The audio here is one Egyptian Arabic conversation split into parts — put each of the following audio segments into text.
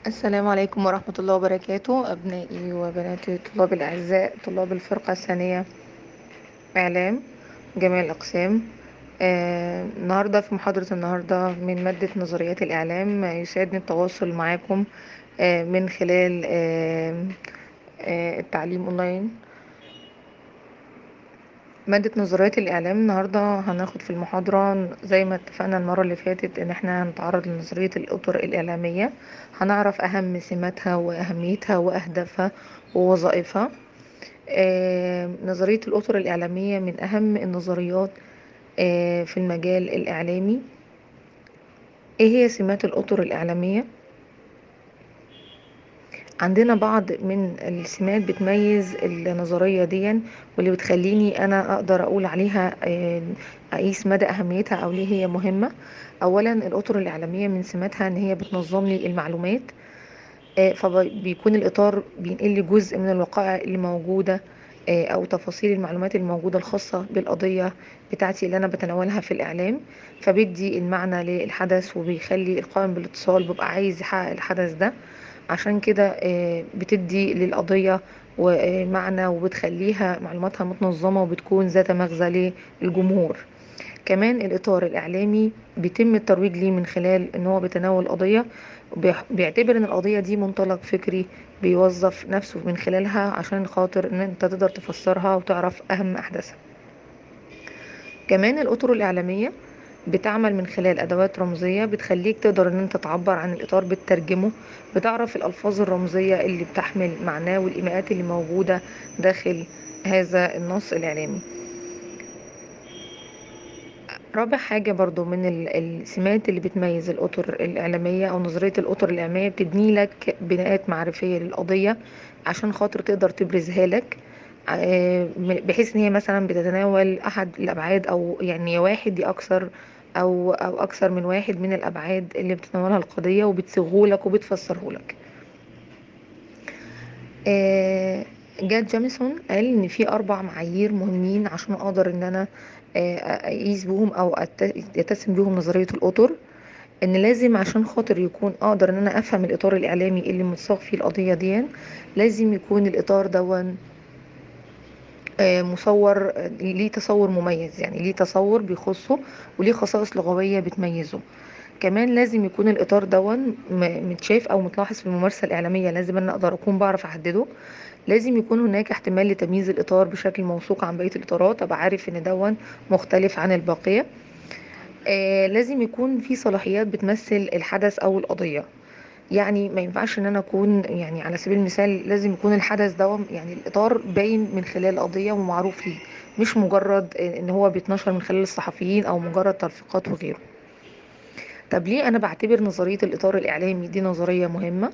السلام عليكم ورحمة الله وبركاته أبنائي وبناتي الطلاب الأعزاء طلاب الفرقة الثانية إعلام جميع الأقسام آه، النهاردة في محاضرة النهاردة من مادة نظريات الإعلام آه، يسعدني التواصل معاكم آه، من خلال آه، آه، التعليم أونلاين مادة نظريات الإعلام النهاردة هناخد في المحاضرة زي ما اتفقنا المرة اللي فاتت إن احنا هنتعرض لنظرية الأطر الإعلامية هنعرف أهم سماتها وأهميتها وأهدافها ووظائفها آه، نظرية الأطر الإعلامية من أهم النظريات آه، في المجال الإعلامي إيه هي سمات الأطر الإعلامية؟ عندنا بعض من السمات بتميز النظرية دي واللي بتخليني أنا أقدر أقول عليها آه، أقيس مدى أهميتها أو ليه هي مهمة أولا الأطر الإعلامية من سماتها إن هي بتنظم لي المعلومات آه، فبيكون الإطار بينقل لي جزء من الوقائع اللي موجودة آه، أو تفاصيل المعلومات الموجودة الخاصة بالقضية بتاعتي اللي أنا بتناولها في الإعلام فبيدي المعنى للحدث وبيخلي القائم بالاتصال بيبقى عايز يحقق الحدث ده عشان كده آه، بتدي للقضية ومعنى وبتخليها معلوماتها متنظمة وبتكون ذات مغزى للجمهور كمان الإطار الإعلامي بيتم الترويج ليه من خلال إن هو بيتناول قضية بيح- بيعتبر إن القضية دي منطلق فكري بيوظف نفسه من خلالها عشان خاطر إن أنت تقدر تفسرها وتعرف أهم أحداثها كمان الأطر الإعلامية بتعمل من خلال أدوات رمزية بتخليك تقدر إن أنت تعبر عن الإطار بتترجمه بتعرف الألفاظ الرمزية اللي بتحمل معناه والإيماءات اللي موجودة داخل هذا النص الإعلامي رابع حاجة برضو من ال- السمات اللي بتميز الأطر الإعلامية أو نظرية الأطر الإعلامية بتبني لك بناءات معرفية للقضية عشان خاطر تقدر تبرزها لك آه، بحيث ان هي مثلا بتتناول احد الابعاد او يعني يا واحد يا اكثر او او اكثر من واحد من الابعاد اللي بتتناولها القضيه وبتصيغه لك وبتفسره لك آه، جاد جاميسون قال ان في اربع معايير مهمين عشان اقدر ان انا آه، اقيس بهم او أت- اتسم بهم نظريه الاطر ان لازم عشان خاطر يكون اقدر ان انا افهم الاطار الاعلامي اللي متصاغ فيه القضيه دي لازم يكون الاطار دون آه، مصور آه، ليه تصور مميز يعني ليه تصور بيخصه وليه خصائص لغوية بتميزه كمان لازم يكون الإطار دون م- متشاف أو متلاحظ في الممارسة الإعلامية لازم أنا أقدر أكون بعرف أحدده لازم يكون هناك احتمال لتمييز الإطار بشكل موثوق عن بقية الإطارات أبقى عارف إن دون مختلف عن الباقية آه لازم يكون في صلاحيات بتمثل الحدث أو القضية يعني ما ينفعش ان انا اكون يعني على سبيل المثال لازم يكون الحدث ده يعني الاطار باين من خلال القضيه ومعروف ليه مش مجرد ان هو بيتنشر من خلال الصحفيين او مجرد تلفيقات وغيره طب ليه انا بعتبر نظريه الاطار الاعلامي دي نظريه مهمه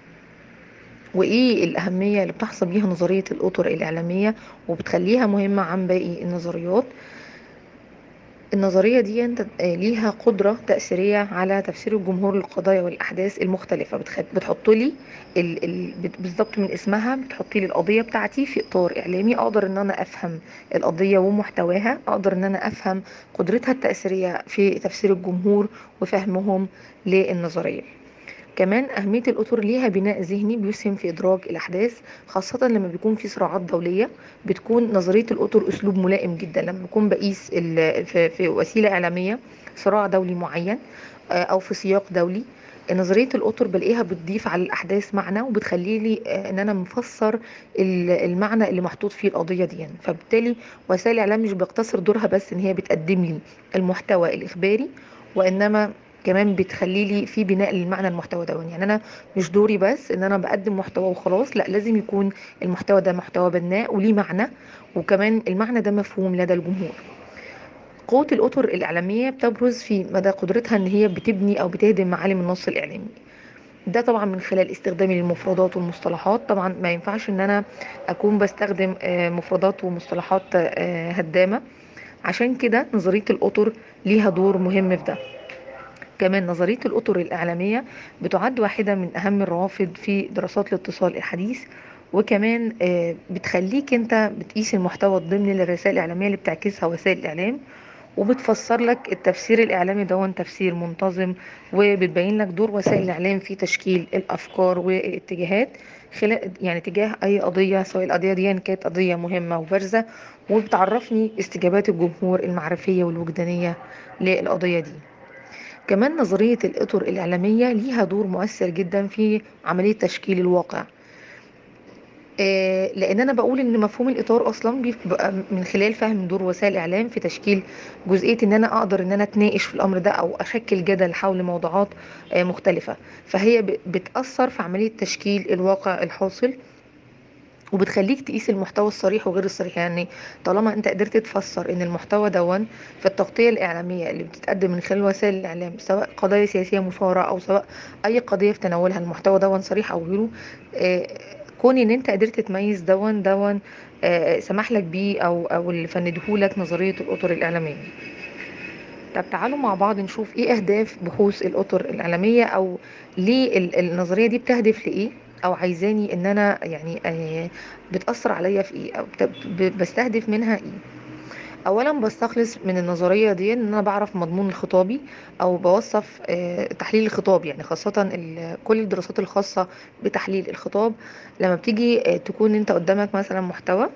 وايه الاهميه اللي بتحظى بيها نظريه الاطر الاعلاميه وبتخليها مهمه عن باقي النظريات النظرية دي انت آه، ليها قدرة تأثيرية على تفسير الجمهور للقضايا والأحداث المختلفة بتخ- بتحط لي ال... ال... بت- بالظبط من اسمها بتحط لي القضية بتاعتي في إطار إعلامي أقدر إن أنا أفهم القضية ومحتواها أقدر إن أنا أفهم قدرتها التأثيرية في تفسير الجمهور وفهمهم للنظرية كمان أهمية الأطر ليها بناء ذهني بيسهم في إدراك الأحداث خاصة لما بيكون في صراعات دولية بتكون نظرية الأطر أسلوب ملائم جدا لما بكون بقيس ال- في في وسيلة إعلامية صراع دولي معين آه، أو في سياق دولي نظرية الأطر بلاقيها بتضيف على الأحداث معنى وبتخلي لي آه، إن أنا مفسر ال- المعنى اللي محطوط فيه القضية دي فبالتالي وسائل الإعلام مش بيقتصر دورها بس إن هي بتقدم لي المحتوى الإخباري وإنما كمان بتخلي لي في بناء للمعنى المحتوى ده يعني انا مش دوري بس ان انا بقدم محتوى وخلاص لا لازم يكون المحتوى ده محتوى بناء وليه معنى وكمان المعنى ده مفهوم لدى الجمهور قوة الأطر الإعلامية بتبرز في مدى قدرتها إن هي بتبني أو بتهدم معالم النص الإعلامي ده طبعا من خلال استخدامي للمفردات والمصطلحات طبعا ما ينفعش إن أنا أكون بستخدم آه، مفردات ومصطلحات آه، هدامة عشان كده نظرية الأطر ليها دور مهم في ده كمان نظرية الأطر الإعلامية بتعد واحدة من أهم الروافد في دراسات الاتصال الحديث وكمان آه، بتخليك انت بتقيس المحتوى الضمني للرسائل الإعلامية اللي بتعكسها وسائل الإعلام وبتفسر لك التفسير الإعلامي دون تفسير منتظم وبتبين لك دور وسائل الإعلام في تشكيل الأفكار والاتجاهات خلال يعني تجاه أي قضية سواء القضية دي كانت قضية مهمة وبارزة وبتعرفني استجابات الجمهور المعرفية والوجدانية للقضية دي كمان نظرية الإطر الإعلامية ليها دور مؤثر جدا في عملية تشكيل الواقع آه، لان انا بقول ان مفهوم الاطار اصلا بيبقى من خلال فهم دور وسائل الاعلام في تشكيل جزئيه ان انا اقدر ان انا اتناقش في الامر ده او اشكل جدل حول موضوعات آه، مختلفه فهي ب- بتاثر في عمليه تشكيل الواقع الحاصل وبتخليك تقيس المحتوى الصريح وغير الصريح يعني طالما انت قدرت تفسر ان المحتوى دون في التغطية الإعلامية اللي بتتقدم من خلال وسائل الإعلام سواء قضايا سياسية مثارة أو سواء أي قضية في تناولها المحتوى دون صريح أو غيره آه، كون ان انت قدرت تميز دون دون آه، سمح لك بيه او او اللي فندهولك نظرية الأطر الإعلامية طب تعالوا مع بعض نشوف ايه اهداف بحوث الاطر الاعلاميه او ليه ال- النظريه دي بتهدف لايه او عايزاني ان انا يعني آه، بتاثر عليا في ايه او بت- ب- بستهدف منها ايه اولا بستخلص من النظريه دي ان انا بعرف مضمون الخطابي او بوصف آه، تحليل الخطاب يعني خاصه ال- كل الدراسات الخاصه بتحليل الخطاب لما بتيجي آه، تكون انت قدامك مثلا محتوى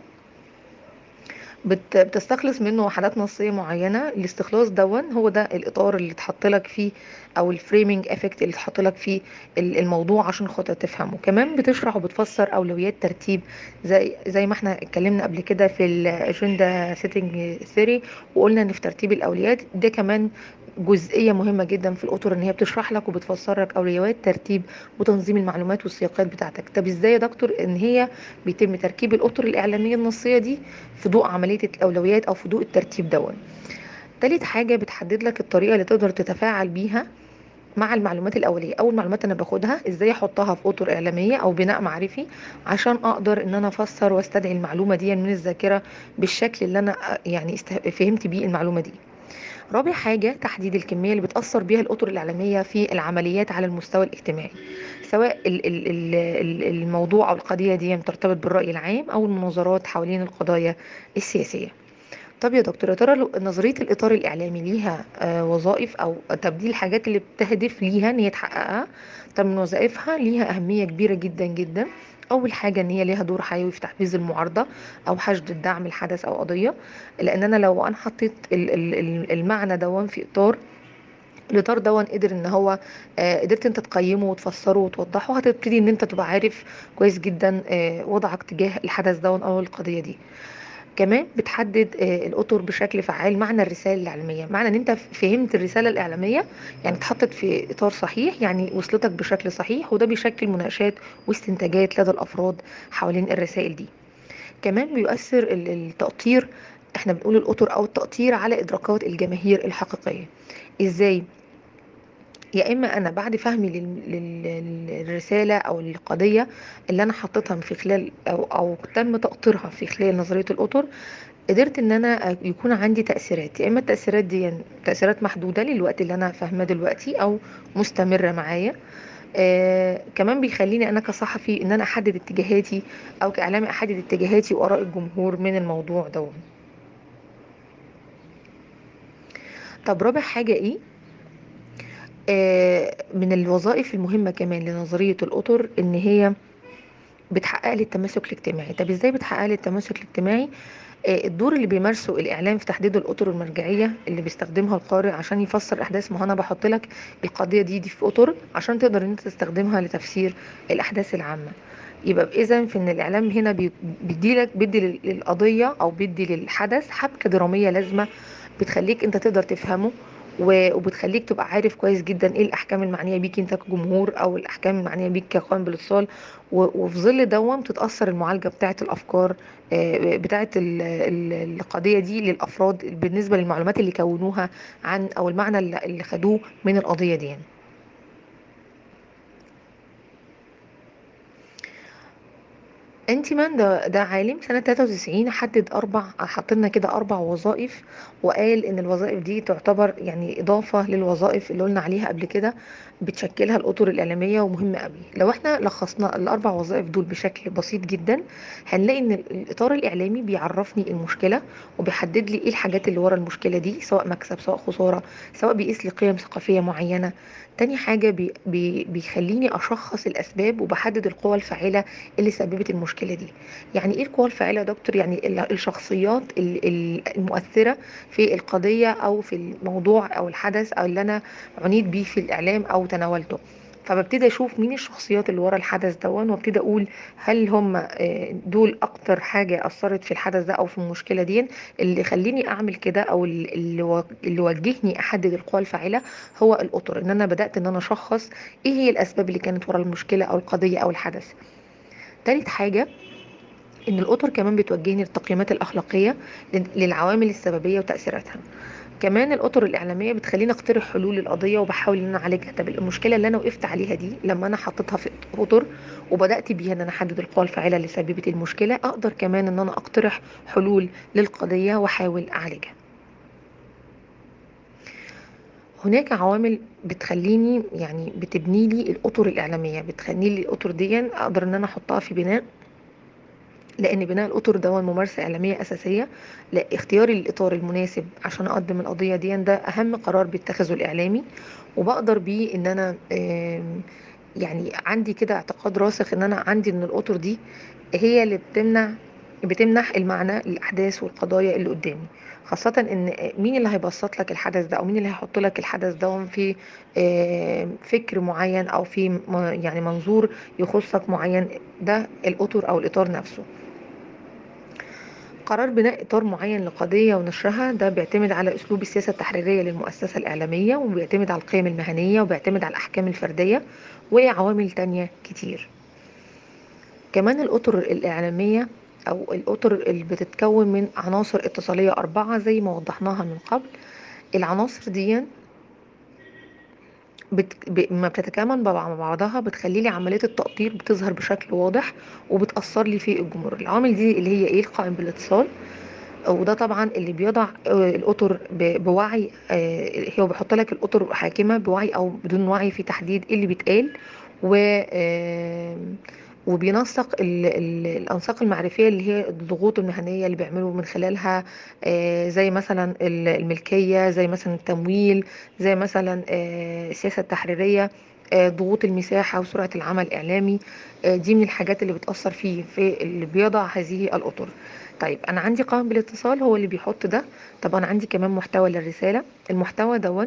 بت- بتستخلص منه وحدات نصية معينة الاستخلاص دون هو ده الإطار اللي اتحط لك فيه أو الفريمينج افكت اللي اتحط لك فيه ال- الموضوع عشان خاطر تفهمه كمان بتشرح وبتفسر أولويات ترتيب زي زي ما احنا اتكلمنا قبل كده في الأجندة سيتنج ثيري وقلنا إن في ترتيب الأولويات ده كمان جزئية مهمة جدا في الأطر إن هي بتشرح لك وبتفسر لك أولويات ترتيب وتنظيم المعلومات والسياقات بتاعتك طب إزاي يا دكتور إن هي بيتم تركيب الأطر الإعلامية النصية دي في ضوء عملية الأولويات أو في ضوء الترتيب دون تالت حاجة بتحدد لك الطريقة اللي تقدر تتفاعل بيها مع المعلومات الأولية أول معلومات أنا باخدها إزاي أحطها في أطر إعلامية أو بناء معرفي عشان أقدر إن أنا أفسر واستدعي المعلومة دي من الذاكرة بالشكل اللي أنا يعني است- فهمت بيه المعلومة دي رابع حاجة تحديد الكمية اللي بتأثر بيها الأطر الإعلامية في العمليات على المستوى الاجتماعي سواء ال- ال- ال- ال- الموضوع أو القضية دي ترتبط بالرأي العام أو المناظرات حوالين القضايا السياسية طب يا دكتور يا ترى لو- نظرية الإطار الإعلامي ليها آه، وظائف أو طب دي الحاجات اللي بتهدف ليها إن هي تحققها طب من وظائفها ليها أهمية كبيرة جدا جدا أول حاجة إن هي ليها دور حيوي في تحفيز المعارضة أو حشد الدعم لحدث أو قضية لأن أنا لو أنا حطيت ال- ال- ال- المعنى دون في إطار الإطار دون قدر إن هو آه، قدرت أنت تقيمه وتفسره وتوضحه هتبتدي إن أنت تبقى عارف كويس جدا آه، وضعك تجاه الحدث دون أو القضية دي كمان بتحدد آه، الأطر بشكل فعال معنى الرسالة الإعلامية معنى إن أنت فهمت الرسالة الإعلامية يعني اتحطت في إطار صحيح يعني وصلتك بشكل صحيح وده بيشكل مناقشات واستنتاجات لدى الأفراد حوالين الرسائل دي كمان بيؤثر ال- التقطير احنا بنقول الأطر أو التقطير على إدراكات الجماهير الحقيقية إزاي؟ يا اما انا بعد فهمي لل- لل- للرساله او القضيه اللي انا حطيتها في خلال او او تم تقطيرها في خلال نظريه الاطر قدرت ان انا يكون عندي تاثيرات يا اما التاثيرات دي تاثيرات محدوده للوقت اللي انا فاهماه دلوقتي او مستمره معايا آه كمان بيخليني انا كصحفي ان انا احدد اتجاهاتي او كاعلامي احدد اتجاهاتي واراء الجمهور من الموضوع ده طب رابع حاجه ايه آه من الوظائف المهمه كمان لنظريه الاطر ان هي بتحقق لي التماسك الاجتماعي طب ازاي بتحقق لي التماسك الاجتماعي آه، الدور اللي بيمارسه الاعلام في تحديد الاطر المرجعيه اللي بيستخدمها القارئ عشان يفسر الاحداث ما هو انا بحط لك القضيه دي دي في اطر عشان تقدر ان انت تستخدمها لتفسير الاحداث العامه يبقى اذا في ان الاعلام هنا بي- بيدي لك بيدي لل- للقضيه او بيدي للحدث حبكه دراميه لازمه بتخليك انت تقدر تفهمه و- وبتخليك تبقى عارف كويس جدا ايه الاحكام المعنيه بيك انت كجمهور او الاحكام المعنيه بيك كقائم بالاتصال و- وفي ظل دوام تتاثر المعالجه بتاعه الافكار آه، بتاعه ال- ال- القضيه دي للافراد بالنسبه للمعلومات اللي كونوها عن او المعنى اللي اللي خدوه من القضيه دي يعني. انتمان ده ده عالم سنة 93 حدد أربع حط لنا كده أربع وظائف وقال إن الوظائف دي تعتبر يعني إضافة للوظائف اللي قلنا عليها قبل كده بتشكلها الأطر الإعلامية ومهمة قوي لو احنا لخصنا الأربع وظائف دول بشكل بسيط جدا هنلاقي إن الإطار الإعلامي بيعرفني المشكلة وبيحدد لي إيه الحاجات اللي ورا المشكلة دي سواء مكسب سواء خسارة سواء بيقيس لي قيم ثقافية معينة تاني حاجة بي بي بيخليني أشخص الأسباب وبحدد القوى الفاعلة اللي سببت المشكله دي يعني ايه القوى الفاعله يا دكتور يعني ال- الشخصيات ال- ال- المؤثره في القضيه او في الموضوع او الحدث او اللي انا عنيت بيه في الاعلام او تناولته فببتدي اشوف مين الشخصيات اللي ورا الحدث دون وابتدي اقول هل هم آه، دول اكتر حاجه اثرت في الحدث ده او في المشكله دي اللي خليني اعمل كده او ال- اللي و- اللي وجهني احدد القوى الفاعله هو الاطر ان انا بدات ان انا اشخص ايه هي الاسباب اللي كانت ورا المشكله او القضيه او الحدث تالت حاجة إن الأطر كمان بتوجهني للتقييمات الأخلاقية لل- للعوامل السببية وتأثيراتها كمان الأطر الإعلامية بتخليني أقترح حلول للقضية وبحاول إن أنا أعالجها طب المشكلة اللي أنا وقفت عليها دي لما أنا حطيتها في أطر وبدأت بيها إن أنا أحدد القوى الفاعلة اللي سببت المشكلة أقدر كمان إن أنا أقترح حلول للقضية وأحاول أعالجها هناك عوامل بتخليني يعني بتبني لي الأطر الإعلامية بتخلي لي الأطر دي أقدر إن أنا أحطها في بناء لان بناء الاطر ده ممارسه اعلاميه اساسيه لا اختياري للاطار المناسب عشان اقدم القضيه دي ده اهم قرار بيتخذه الاعلامي وبقدر بيه ان انا آم، يعني عندي كده اعتقاد راسخ ان انا عندي ان الاطر دي هي اللي بتمنع بتمنح المعنى للاحداث والقضايا اللي قدامي خاصة ان مين اللي هيبسط لك الحدث ده او مين اللي هيحط لك الحدث ده في آم، فكر معين او في م- يعني منظور يخصك معين ده الاطر او الاطار نفسه قرار بناء إطار معين لقضية ونشرها ده بيعتمد على أسلوب السياسة التحريرية للمؤسسة الإعلامية وبيعتمد على القيم المهنية وبيعتمد على الأحكام الفردية وعوامل تانية كتير كمان الأطر الإعلامية أو الأطر اللي بتتكون من عناصر اتصالية أربعة زي ما وضحناها من قبل العناصر دي بت... ب... ما بتتكامل مع بعضها بتخلي لي عملية التقطير بتظهر بشكل واضح وبتأثر لي في الجمهور العوامل دي اللي هي ايه القائم بالاتصال وده طبعا اللي بيضع آه، الأطر ب- بوعي آه، هو بيحط لك الأطر حاكمة بوعي أو بدون وعي في تحديد إيه اللي بيتقال و آه، وبينسق ال- ال- الأنساق المعرفية اللي هي الضغوط المهنية اللي بيعملوا من خلالها آه، زي مثلا ال- الملكية زي مثلا التمويل زي مثلا آه، السياسة التحريرية آه، ضغوط المساحة وسرعة العمل الإعلامي آه، دي من الحاجات اللي بتأثر فيه في اللي بيضع هذه الأطر طيب انا عندي قائم بالاتصال هو اللي بيحط ده طب انا عندي كمان محتوى للرساله المحتوى دون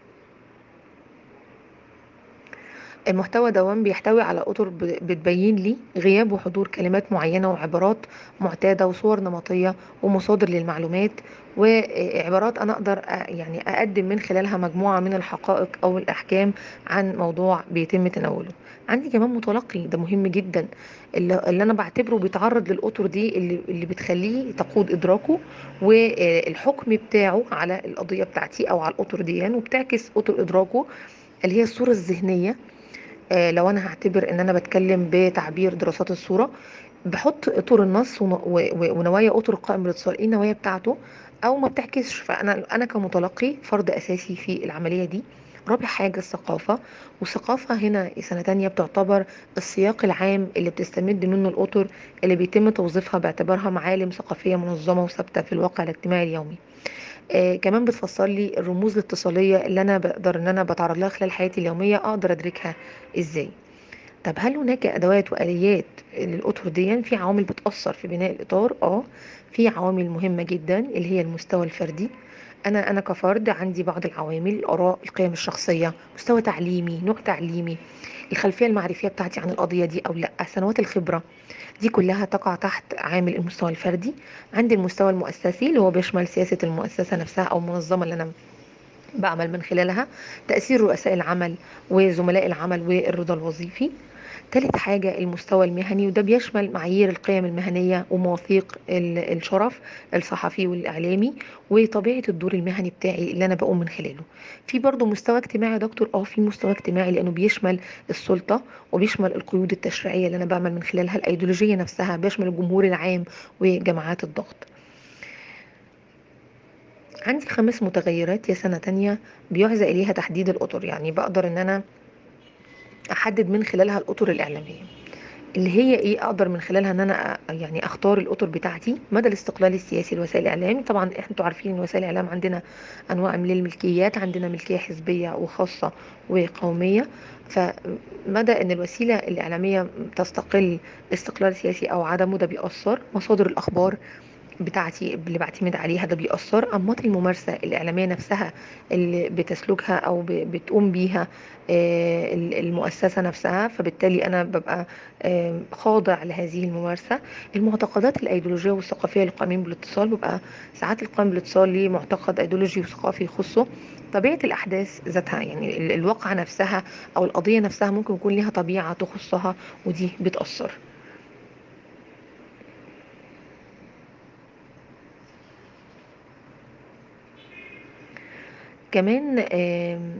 المحتوى دون بيحتوي على اطر ب- بتبين لي غياب وحضور كلمات معينه وعبارات معتاده وصور نمطيه ومصادر للمعلومات وعبارات انا اقدر أ- يعني اقدم من خلالها مجموعه من الحقائق او الاحكام عن موضوع بيتم تناوله عندي كمان متلقي ده مهم جدا اللي, اللي انا بعتبره بيتعرض للاطر دي اللي, اللي بتخليه تقود ادراكه والحكم بتاعه على القضيه بتاعتي او على الاطر دي وبتعكس اطر ادراكه اللي هي الصوره الذهنيه آه، لو انا هعتبر ان انا بتكلم بتعبير دراسات الصوره بحط اطر النص ون- و- و- ونوايا اطر القائم بالاتصال ايه النوايا بتاعته او ما بتعكسش فانا انا كمتلقي فرد اساسي في العمليه دي رابع حاجة الثقافة والثقافة هنا سنة تانية بتعتبر السياق العام اللي بتستمد منه الأطر اللي بيتم توظيفها باعتبارها معالم ثقافية منظمة وثابتة في الواقع الاجتماعي اليومي آه كمان بتفسر لي الرموز الاتصالية اللي أنا بقدر إن أنا بتعرض لها خلال حياتي اليومية أقدر أدركها إزاي طب هل هناك ادوات واليات للاطر دي في عوامل بتاثر في بناء الاطار اه في عوامل مهمه جدا اللي هي المستوى الفردي انا انا كفرد عندي بعض العوامل الاراء القيم الشخصيه مستوى تعليمي نوع تعليمي الخلفيه المعرفيه بتاعتي عن القضيه دي او لا سنوات الخبره دي كلها تقع تحت عامل المستوى الفردي عندي المستوى المؤسسي اللي هو بيشمل سياسه المؤسسه نفسها او المنظمه اللي انا بعمل من خلالها تأثير رؤساء العمل وزملاء العمل والرضا الوظيفي تالت حاجة المستوى المهني وده بيشمل معايير القيم المهنية ومواثيق ال- الشرف الصحفي والإعلامي وطبيعة الدور المهني بتاعي اللي أنا بقوم من خلاله في برضو مستوى اجتماعي يا دكتور اه في مستوى اجتماعي لأنه بيشمل السلطة وبيشمل القيود التشريعية اللي أنا بعمل من خلالها الأيديولوجية نفسها بيشمل الجمهور العام وجماعات الضغط عندي خمس متغيرات يا سنة تانية بيعزى إليها تحديد الأطر يعني بقدر إن أنا أحدد من خلالها الأطر الإعلامية اللي هي ايه اقدر من خلالها ان انا أ- يعني اختار الاطر بتاعتي مدى الاستقلال السياسي لوسائل الاعلام طبعا انتوا عارفين ان وسائل الاعلام عندنا انواع من الملكيات عندنا ملكيه حزبيه وخاصه وقوميه فمدى ان الوسيله الاعلاميه تستقل استقلال سياسي او عدمه ده بيأثر مصادر الاخبار بتاعتي اللي بعتمد عليها ده بيأثر أنماط الممارسة الإعلامية نفسها اللي بتسلكها أو ب- بتقوم بيها آه، ال- المؤسسة نفسها فبالتالي أنا ببقى آه، خاضع لهذه الممارسة المعتقدات الأيديولوجية والثقافية للقائمين بالاتصال بيبقى ساعات القائم بالاتصال ليه معتقد أيديولوجي وثقافي يخصه طبيعة الأحداث ذاتها يعني ال- الواقعة نفسها أو القضية نفسها ممكن يكون ليها طبيعة تخصها ودي بتأثر كمان آم،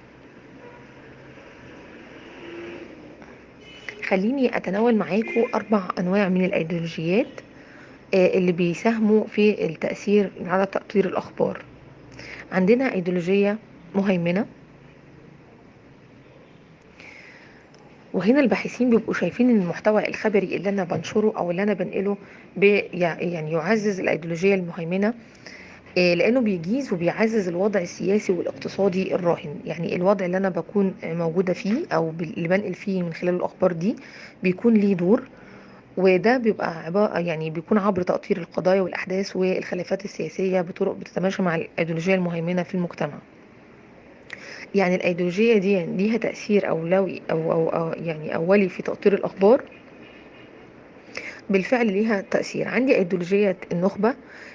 خليني أتناول معاكم أربع أنواع من الأيديولوجيات آه، اللي بيساهموا في التأثير على تأطير الأخبار عندنا أيديولوجية مهيمنة وهنا الباحثين بيبقوا شايفين ان المحتوى الخبري اللي انا بنشره او اللي انا بنقله بي يعني يعزز الايديولوجيه المهيمنه آه، لانه بيجيز وبيعزز الوضع السياسي والاقتصادي الراهن يعني الوضع اللي انا بكون آه، موجوده فيه او بال- اللي بنقل فيه من خلال الاخبار دي بيكون ليه دور وده بيبقى عبارة يعني بيكون عبر تأطير القضايا والأحداث والخلافات السياسية بطرق بتتماشى مع الأيديولوجية المهيمنة في المجتمع يعني الأيديولوجية دي ليها تأثير أولوي أو, أو, أو يعني أولي في تأطير الأخبار بالفعل ليها تأثير عندي أيديولوجية النخبة